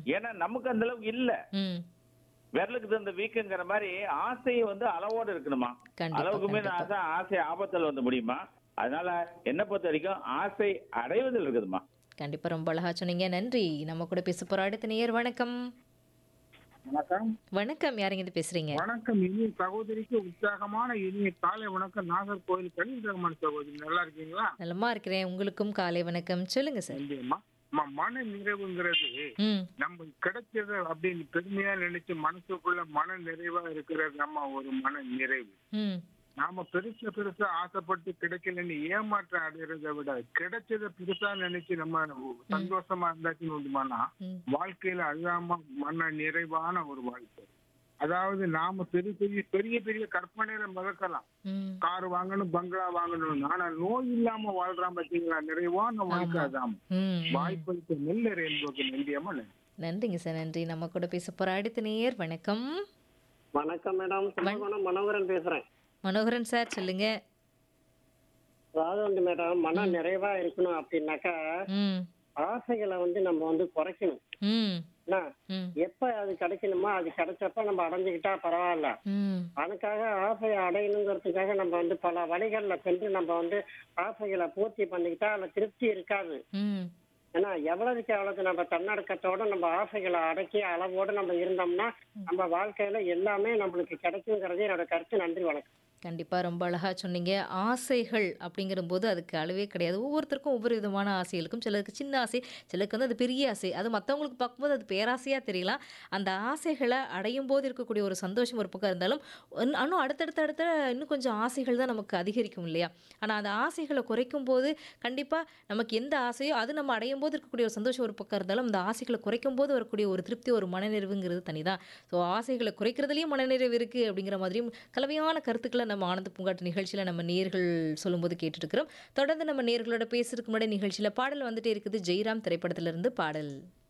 ஏன்னா நமக்கு அந்த அளவுக்கு இல்ல ம் விரலுக்கு தந்த வீக்கங்கிற மாதிரி ஆசை வந்து அளவோட இருக்கணுமா கண்டிப்பா, அளவுக்கு மீறி கண்டிப்பா. ஆசை ஆசை ஆபத்தில் வந்து முடியுமா அதனால என்ன பொறுத்த வரைக்கும் ஆசை அடைவதில் இருக்குதுமா கண்டிப்பா ரொம்ப அழகா சொன்னீங்க நன்றி நம்ம கூட பேச போற அடுத்த நேயர் வணக்கம் வணக்கம் வணக்கம் யாருங்க இது பேசுறீங்க வணக்கம் இனிய சகோதரிக்கு உற்சாகமான இனிய காலை வணக்கம் நாகர்கோவில் கலீல் ரஹ்மான் சகோதரி நல்லா இருக்கீங்களா நலமா இருக்கிறேன் உங்களுக்கும் காலை வணக்கம் சொல்லுங்க சார் நன்றிம்மா அம்மா, மன நிறைவுங்கிறது ம் நம்ம கிடைச்சது அப்படின்னு பெருமையா நினைச்சு மனசுக்குள்ள மன நிறைவா இருக்கிறது நம்ம ஒரு மன நிறைவு ம் நாம பெருசா பெருசா ஆசைப்பட்டு கிடைக்கலன்னு ஏமாற்றம் அடைகிறத விட கிடைச்சத பெருசா நினைச்சு நம்ம சந்தோஷமா இருந்தாச்சுன்னு உண்டுமானா ம் வாழ்க்கையில அல்லாம மன நிறைவான ஒரு வாழ்க்கை அதாவது நாம பெரிய பெரிய பெரிய பெரிய கற்பனையில மிதக்கலாம் ம் கார் வாங்கணும் பங்களா வாங்கணும் ஆனா நோய் இல்லாம வாழ்றான் பாத்தீங்களா நிறைவான வாழ்க்கை அதான் ம் வாய்ப்பளித்த நெல்லர் என்பது நன்றியம்மா நன்றி. நன்றிங்க சார் நன்றி நம்ம கூட பேச போற அடுத்த நேயர் வணக்கம் வணக்கம் மேடம் கும்பகோணம் மனோகரன் பேசுறேன் மனோகரன் சார் சொல்லுங்க அதாவது வந்து மேடம் மன நிறைவா இருக்கணும் அப்படின்னாக்கா ம் ஆசைகளை வந்து நம்ம வந்து குறைக்கணும் ம் என்ன ம் எப்ப அது கிடைக்கணுமோ அது கிடைச்சப்ப நம்ம அடைஞ்சுக்கிட்டா பரவாயில்ல ம் அதுக்காக ஆசையை அடையணுங்கிறதுக்காக நம்ம வந்து பல வழிகள்ல சென்று நம்ம வந்து ஆசைகளை பூர்த்தி பண்ணிக்கிட்டா அதுல திருப்தி இருக்காது ம் ஏன்னா எவ்வளவுக்கு எவ்வளவு நம்ம தன்னடக்கத்தோட நம்ம ஆசைகளை அடக்கி அளவோட நம்ம இருந்தோம்னா நம்ம வாழ்க்கையில எல்லாமே நம்மளுக்கு கிடைக்குங்கிறது என்னோட கருத்து நன்றி வணக்கம் கண்டிப்பா ரொம்ப அழகா சொன்னீங்க ஆசைகள் அப்படிங்கிற போது அதுக்கு அளவே கிடையாது ஒவ்வொருத்தருக்கும் ஒவ்வொரு விதமான ஆசை இருக்கும் சிலருக்கு சின்ன ஆசை சிலருக்கு வந்து அது பெரிய ஆசை அது மற்றவங்களுக்கு பார்க்கும்போது அது பேராசையாக தெரியலாம் அந்த ஆசைகளை அடையும் போது இருக்கக்கூடிய ஒரு சந்தோஷம் ஒரு பக்கம் இருந்தாலும் இன்னும் இன்னும் அடுத்தடுத்த அடுத்த இன்னும் கொஞ்சம் ஆசைகள் தான் நமக்கு அதிகரிக்கும் இல்லையா ஆனால் அந்த ஆசைகளை குறைக்கும் போது கண்டிப்பாக நமக்கு எந்த ஆசையோ அது நம்ம அடையும் போது இருக்கக்கூடிய ஒரு சந்தோஷம் ஒரு பக்கம் இருந்தாலும் அந்த ஆசைகளை குறைக்கும் போது வரக்கூடிய ஒரு திருப்தி ஒரு மனநிறைவுங்கிறது தனிதான் ஸோ ஆசைகளை குறைக்கிறதுலையும் மனநிறைவு இருக்குது அப்படிங்கிற மாதிரியும் கலவையான கருத்துக்களை நம்ம ஆனந்த பூங்காட்டு நிகழ்ச்சியில் நம்ம நேர்கள் சொல்லும்போது கேட்டுட்டு இருக்கிறோம் தொடர்ந்து நம்ம நேர்களோட பேசுறதுக்கு முன்னாடி நிகழ்ச்சியில் பாடல் வந்துட்டே இருக்குது ஜெய்ராம் திரைப்படத்திலிருந்து பாடல்